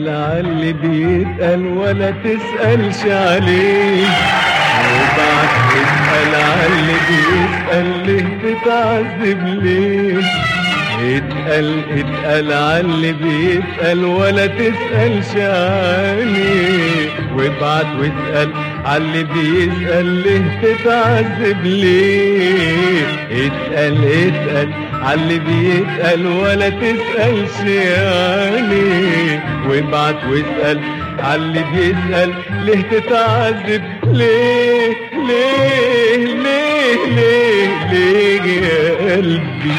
تسأل عاللي بيتقال ولا تسألش عليه وبعد تسأل عاللي بيسأل ليه تتعذب ليه اتقل اتقل عاللي بيسأل ولا تسألش عليه وابعت واسأل عاللي بيسأل ليه تتعذب ليه اتقل اتقل عاللي بيسأل ولا تسألش عليه وابعت واسأل عاللي بيسأل ليه تتعذب ليه ليه ليه ليه ليه يا قلبي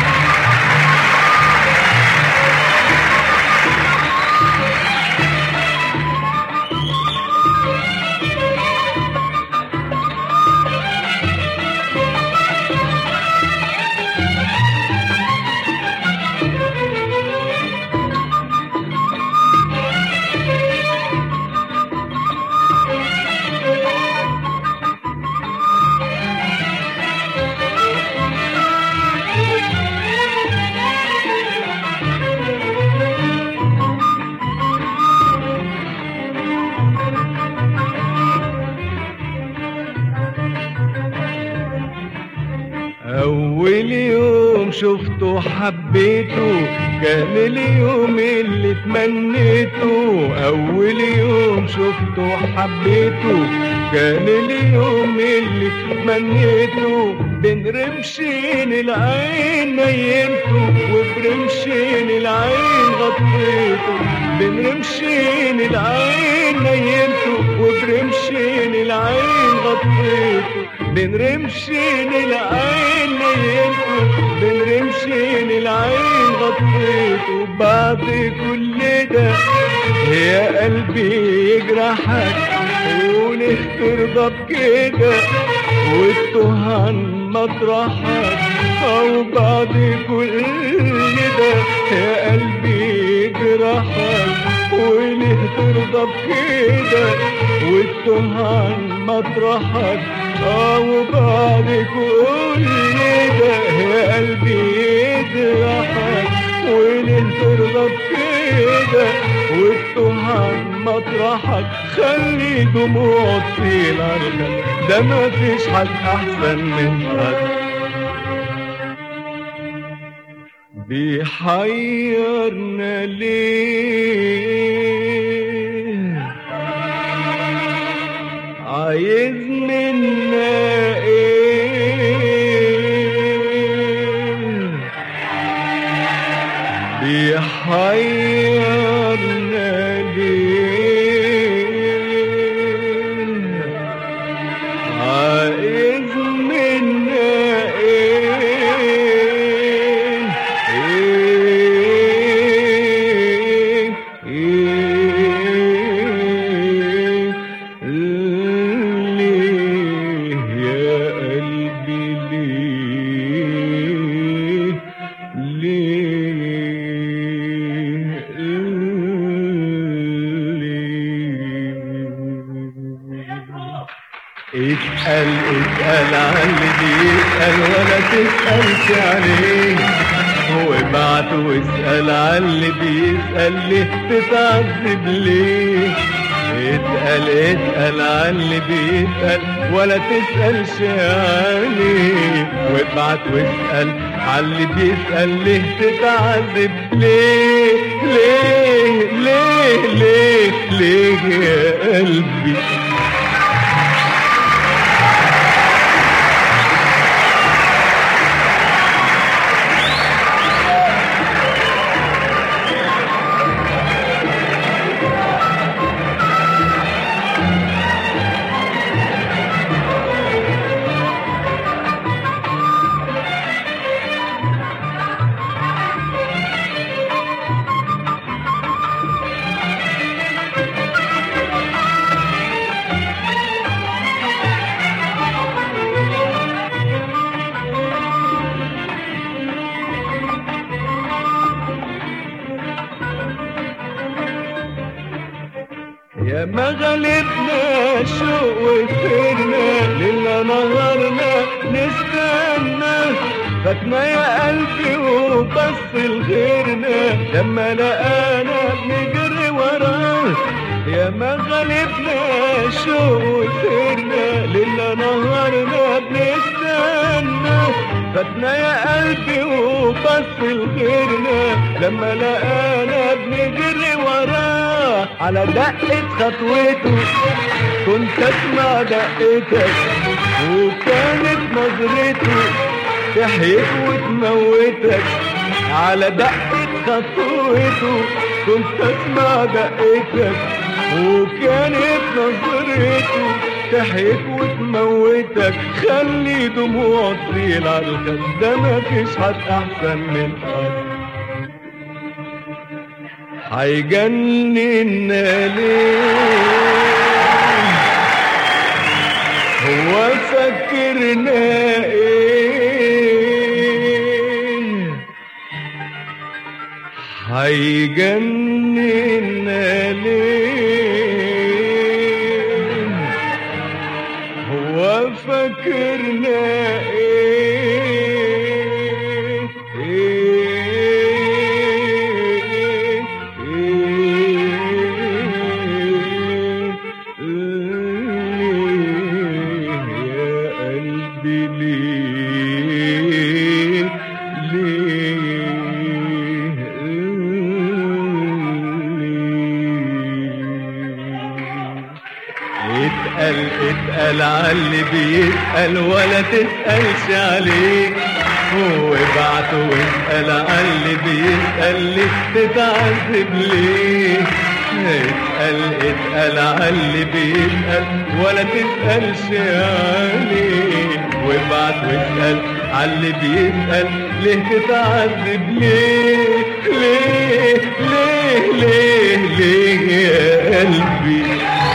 أول يوم شفته حبيته كان اليوم اللي تمنيته أول يوم شفته حبيته كان اليوم اللي تمنيته بين رمشين العين نيمته وبرمشين العين غطيته بين رمشين العين نيمته وبرمشين العين غطيته بين رمشين العين نيمته بين رمشين العين غطيته بعد كل ده يا قلبي يجرحك وليه ترضى بكده وتوه عن مطرحك او بعد كل ده يا قلبي يجرحك وليه ترضى بكده وتوه عن مطرحك او بعد كل ده يا قلبي يجرحك وليه ترضى بكده وتوه عن مطرحك خلي دموع تطيل عنك ده ما فيش حد احسن من حد بيحيرنا ليه عايز منا ايه بيحيرنا ليه عايز منا ايه ايه ايه ليه يا قلبي ليه ليه ليه اسأل اسأل عن اللي بيسأل ولا تسألش عليه هو ابعت واسأل عن اللي بيسأل ليه تتعذب ليه اسأل اسأل عن اللي بيسأل ولا تسألش عليه وابعت واسأل عن اللي بيسأل ليه تتعذب ليه ليه ليه ليه ليه يا قلبي يا ما غلبنا شوق وسرنا ليلنا نهارنا نستنى فاتنا يا قلبي وبص لغيرنا لما لقانا بنجري ورا يا ما غلبنا شوق وسهرنا ليلة نهارنا بنستنى فاتنا يا قلبي وبص لغيرنا لما لقانا بنجري وراه على دقة خطوته كنت اسمع دقتك وكانت نظرته تحيك وتموتك على دقة خطوته كنت اسمع دقتك وكانت نظرته تحيك وتموتك خلي دموع تطيل على الخد ده مفيش حد احسن من حد هيجننا ليه هو فكرنا ايه هيجننا ليه هو فكرنا ايه ايه ليه يا قلبي ليه ليه اتقل اتقل عاللي بيسأل ولا تسألش عليه وابعت واسأل عاللي بيسأل ليه تتعذب ليه اتقل اتقل عاللي بيسأل ولا تسألش عليه وابعت واسأل عاللي بيسأل ليه تتعذب ليه ليه ليه ليه ليه يا قلبي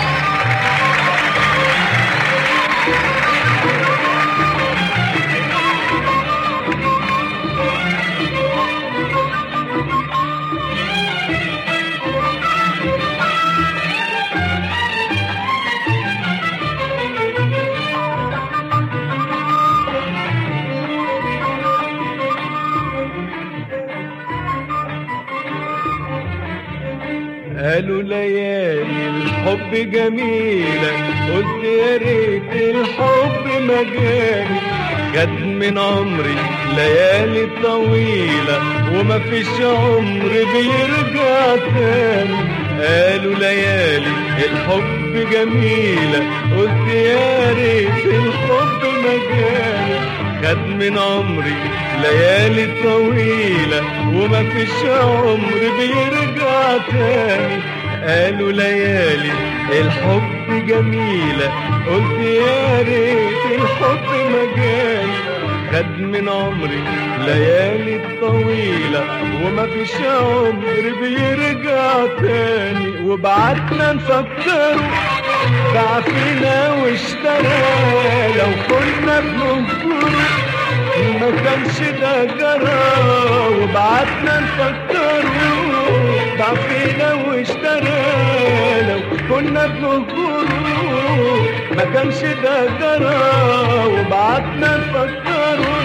قالوا ليالي الحب جميلة قلت يا ريت الحب ما جاني خد من عمري ليالي طويلة وما فيش عمر بيرجع تاني قالوا ليالي الحب جميلة قلت يا ريت الحب ما جاني خد من عمري ليالي طويلة وما فيش عمر بيرجع تاني قالوا ليالي الحب جميلة قلت يا ريت الحب ما جاني خد من عمري ليالي طويلة وما فيش عمر بيرجع تاني وبعتنا نفكره ضعفنا واشترى لو كنا بننكره ما كانش ده جرى وبعتنا نفكره ضعفنا واشترى لو كنا بننكره ما كانش ده جرى وبعتنا نفكره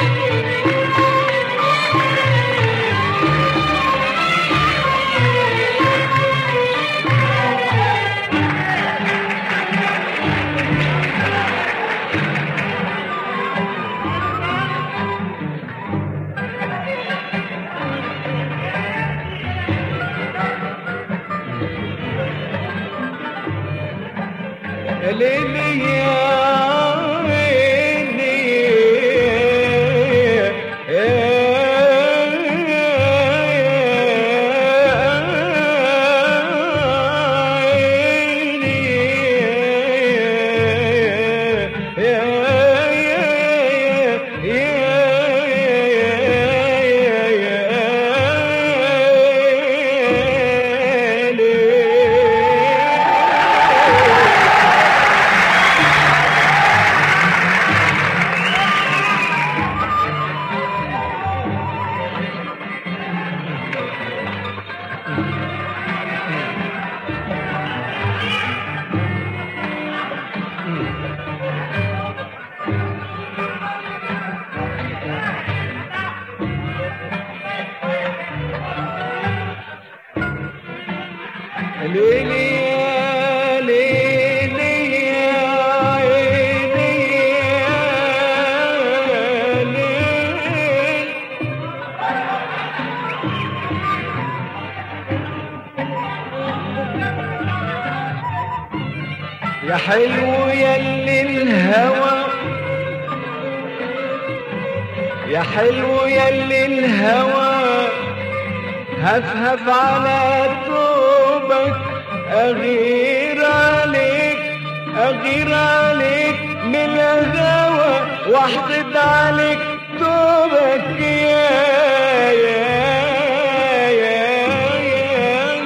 ليلي يا عيني يا حلو يلي الهوى يا حلو يلي الهوى هفهف على توبك أغير عليك أغير عليك من الهوى واحقد عليك توبك يا يا يا يا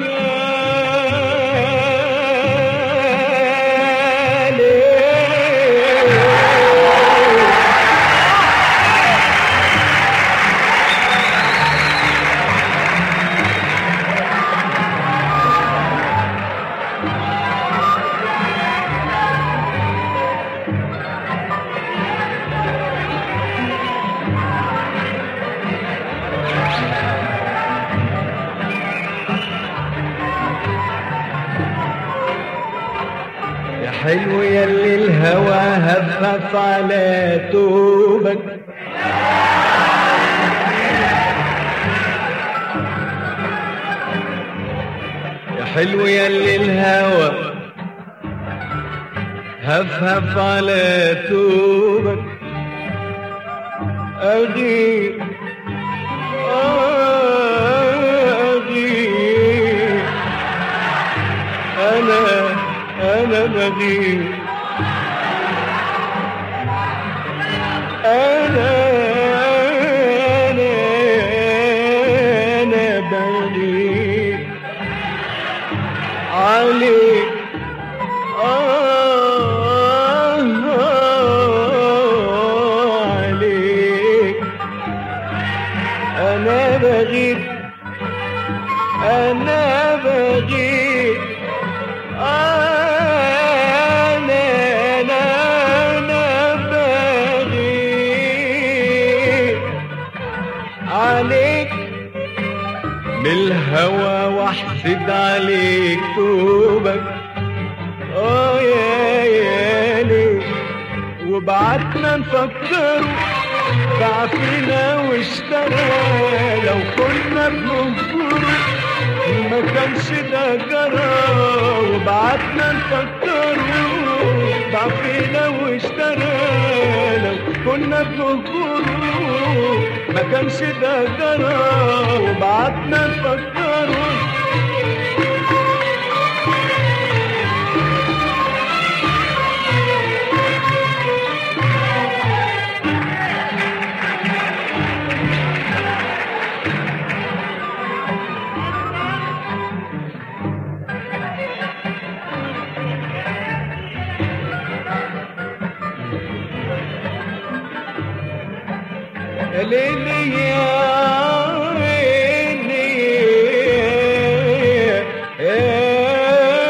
يا ليه يا حلو يلي الهوى هفف على توبك يا حلو يلي الهوى هفهف على توبك أغير أغير أنا أنا بغير أنا أنا أنا بغير عليك آه عليك أنا بغير أنا بغير أنا أنا أنا بغير عليك بالهوى واحسد عليك توبك اه يا يا ليه وبعتنا نفكر ضعفنا واشترى لو كنا بننكر ما كانش ده جرى وبعتنا نفكر ضعفنا واشترى لو كنا بننكر ما كانش ده جرى وبعتنا نفكر يا ليلي يا عيني يا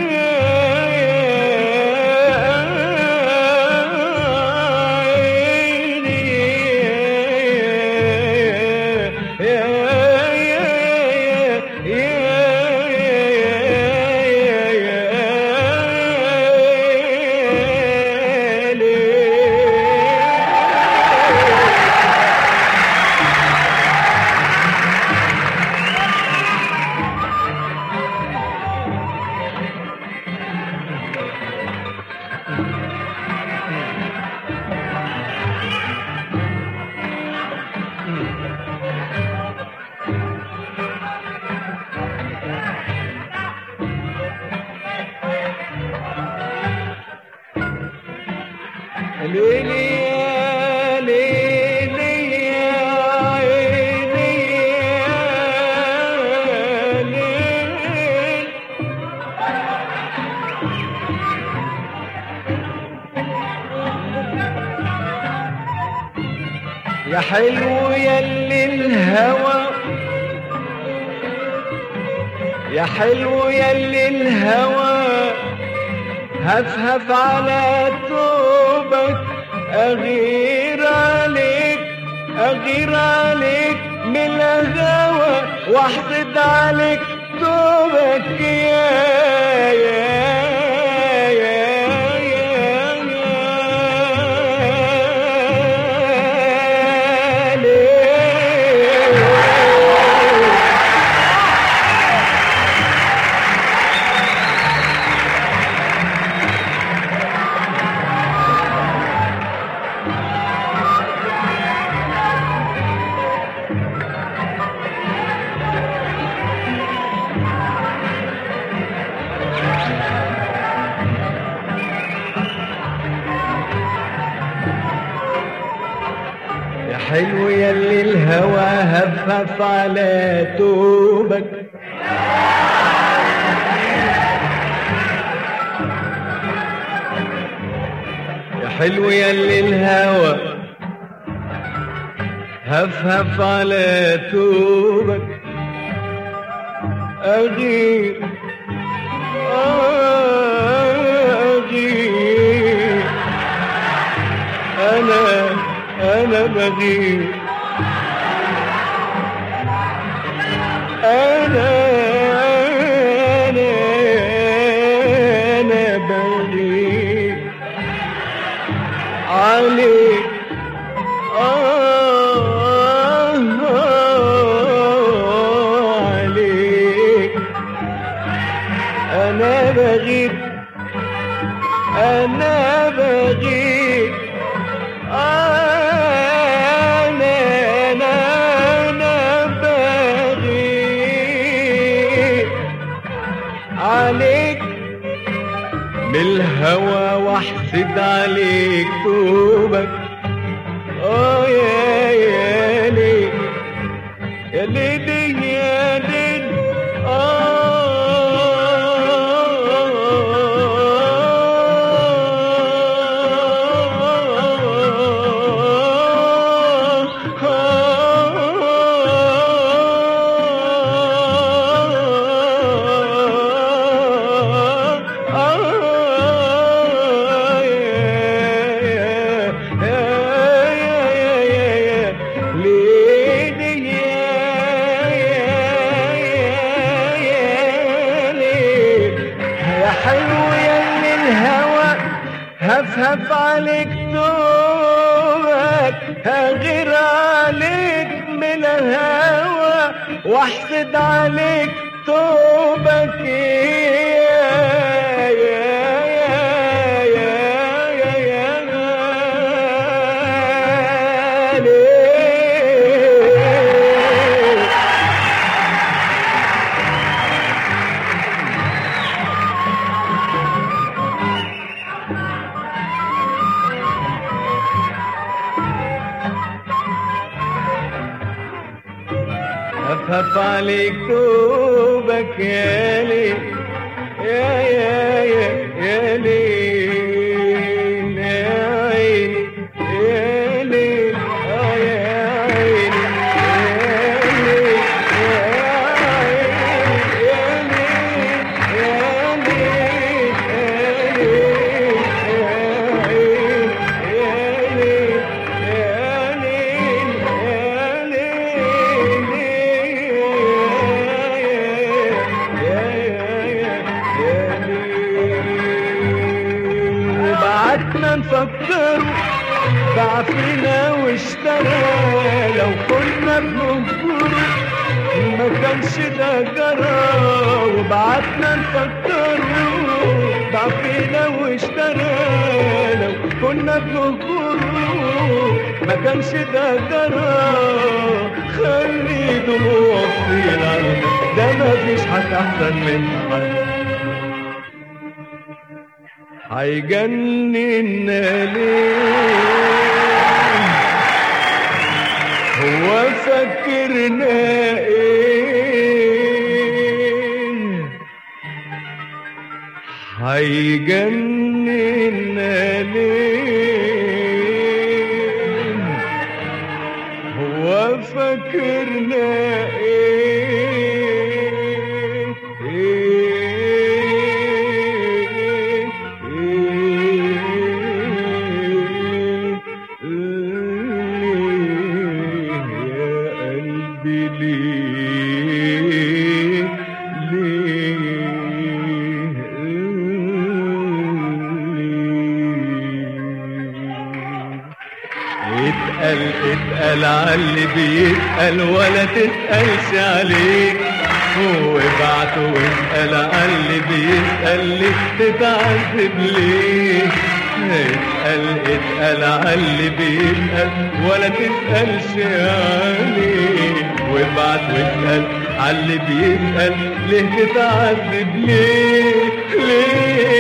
عيني يا ليلي يا ليلي يا عيني يا ليل يا حلو يلي الهوى يا حلو يلي الهوى هفهف على توبك أغير عليك أغير عليك من الهوى واحقد عليك توبك يا يا يا يا يا ليه حلو يلي الهوى هفف على توبك يا حلو يلي الهوى هفهف على توبك أغير أغير أنا أنا بغير أنا أنا أنا بغير عليك آه عليك أنا بغير أنا بغير أنا أنا أنا بغير عليك من الهوى واحسد عليك توبك اه يا يا ليل يا ليل يا ليل يا حلو يلي الهوى هفهف عليك نورك هغير عليك من الهوى واحسد عليك توبك يا يا يا يا يا يا ليه هفهف عليك توبك يا ليل يا يا يا يا ليل يا عيني يا ليل آه يا عيني يا ليل يا عيني يا ليل يا ليل يا ليل يا ليل يا ليل وبعتنا نفكر ضعفنا واشترى لو كنا بننكر ما كانش ده جرى وبعتنا نفكر ضعفنا واشترى لو كنا بننكر ما كانش ده جرى خلي دموع في العالم ده ما فيش حد احسن من حد هيجننا ليه هو فكرنا ايه هيجننا ليه هو فكرنا ايه ايه ايه يا قلبي ليه ليه اتقل اتقل عاللي بيتقل ولا تتقلش عليك وابعت واسأل عاللي بيسأل ليه تتعذب ليه اتقل اتقل عاللي بيسأل ولا تسألش عليه وابعت واسأل عاللي بيسأل ليه تتعذب ليه ليه